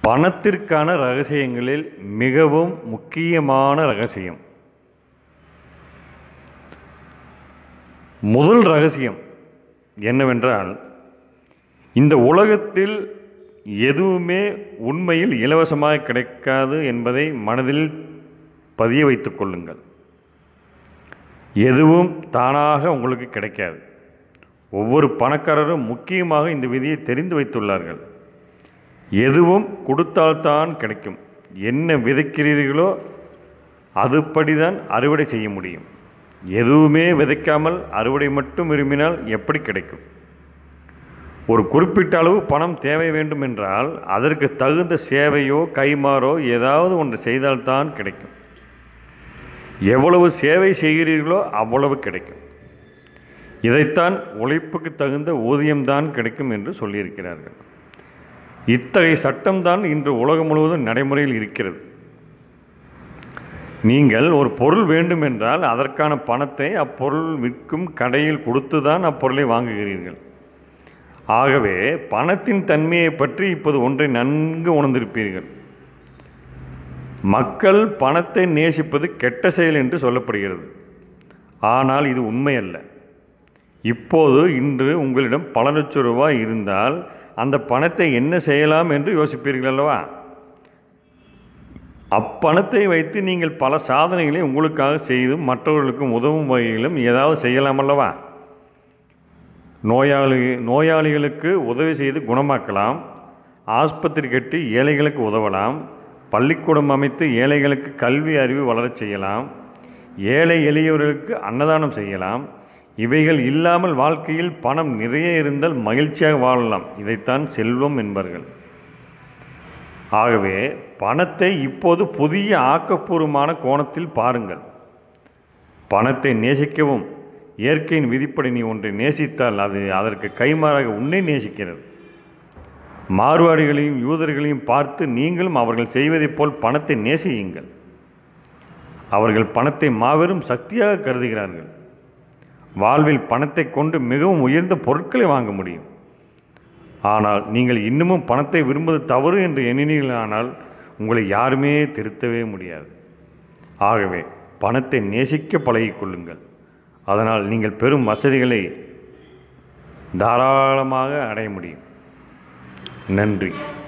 பணத்திற்கான ரகசியங்களில் மிகவும் முக்கியமான ரகசியம் முதல் ரகசியம் என்னவென்றால் இந்த உலகத்தில் எதுவுமே உண்மையில் இலவசமாக கிடைக்காது என்பதை மனதில் பதிய வைத்துக் கொள்ளுங்கள் எதுவும் தானாக உங்களுக்கு கிடைக்காது ஒவ்வொரு பணக்காரரும் முக்கியமாக இந்த விதியை தெரிந்து வைத்துள்ளார்கள் எதுவும் கொடுத்தால்தான் கிடைக்கும் என்ன விதைக்கிறீர்களோ அதுபடிதான் அறுவடை செய்ய முடியும் எதுவுமே விதைக்காமல் அறுவடை மட்டும் விரும்பினால் எப்படி கிடைக்கும் ஒரு குறிப்பிட்ட அளவு பணம் தேவை வேண்டும் என்றால் அதற்கு தகுந்த சேவையோ கைமாறோ ஏதாவது ஒன்று செய்தால்தான் கிடைக்கும் எவ்வளவு சேவை செய்கிறீர்களோ அவ்வளவு கிடைக்கும் இதைத்தான் உழைப்புக்கு தகுந்த ஊதியம்தான் கிடைக்கும் என்று சொல்லியிருக்கிறார்கள் இத்தகைய சட்டம்தான் இன்று உலகம் முழுவதும் நடைமுறையில் இருக்கிறது நீங்கள் ஒரு பொருள் வேண்டும் என்றால் அதற்கான பணத்தை அப்பொருள் விற்கும் கடையில் கொடுத்து தான் அப்பொருளை வாங்குகிறீர்கள் ஆகவே பணத்தின் தன்மையை பற்றி இப்போது ஒன்றை நன்கு உணர்ந்திருப்பீர்கள் மக்கள் பணத்தை நேசிப்பது கெட்ட செயல் என்று சொல்லப்படுகிறது ஆனால் இது உண்மையல்ல இப்போது இன்று உங்களிடம் பல லட்சம் ரூபாய் இருந்தால் அந்த பணத்தை என்ன செய்யலாம் என்று யோசிப்பீர்கள் அல்லவா அப்பணத்தை வைத்து நீங்கள் பல சாதனைகளை உங்களுக்காக செய்தும் மற்றவர்களுக்கும் உதவும் வகையிலும் ஏதாவது செய்யலாம் அல்லவா நோயாளி நோயாளிகளுக்கு உதவி செய்து குணமாக்கலாம் ஆஸ்பத்திரி கட்டி ஏழைகளுக்கு உதவலாம் பள்ளிக்கூடம் அமைத்து ஏழைகளுக்கு கல்வி அறிவு வளரச் செய்யலாம் ஏழை எளியவர்களுக்கு அன்னதானம் செய்யலாம் இவைகள் இல்லாமல் வாழ்க்கையில் பணம் நிறைய இருந்தால் மகிழ்ச்சியாக வாழலாம் இதைத்தான் செல்வம் என்பார்கள் ஆகவே பணத்தை இப்போது புதிய ஆக்கப்பூர்வமான கோணத்தில் பாருங்கள் பணத்தை நேசிக்கவும் இயற்கையின் விதிப்படி நீ ஒன்றை நேசித்தால் அது அதற்கு கைமாறாக உன்னை நேசிக்கிறது மார்வாடிகளையும் யூதர்களையும் பார்த்து நீங்களும் அவர்கள் செய்வதைப் போல் பணத்தை நேசியுங்கள் அவர்கள் பணத்தை மாபெரும் சக்தியாக கருதுகிறார்கள் வாழ்வில் பணத்தை கொண்டு மிகவும் உயர்ந்த பொருட்களை வாங்க முடியும் ஆனால் நீங்கள் இன்னமும் பணத்தை விரும்புவது தவறு என்று எண்ணினீர்களானால் உங்களை யாருமே திருத்தவே முடியாது ஆகவே பணத்தை நேசிக்க பழகிக்கொள்ளுங்கள் அதனால் நீங்கள் பெரும் வசதிகளை தாராளமாக அடைய முடியும் நன்றி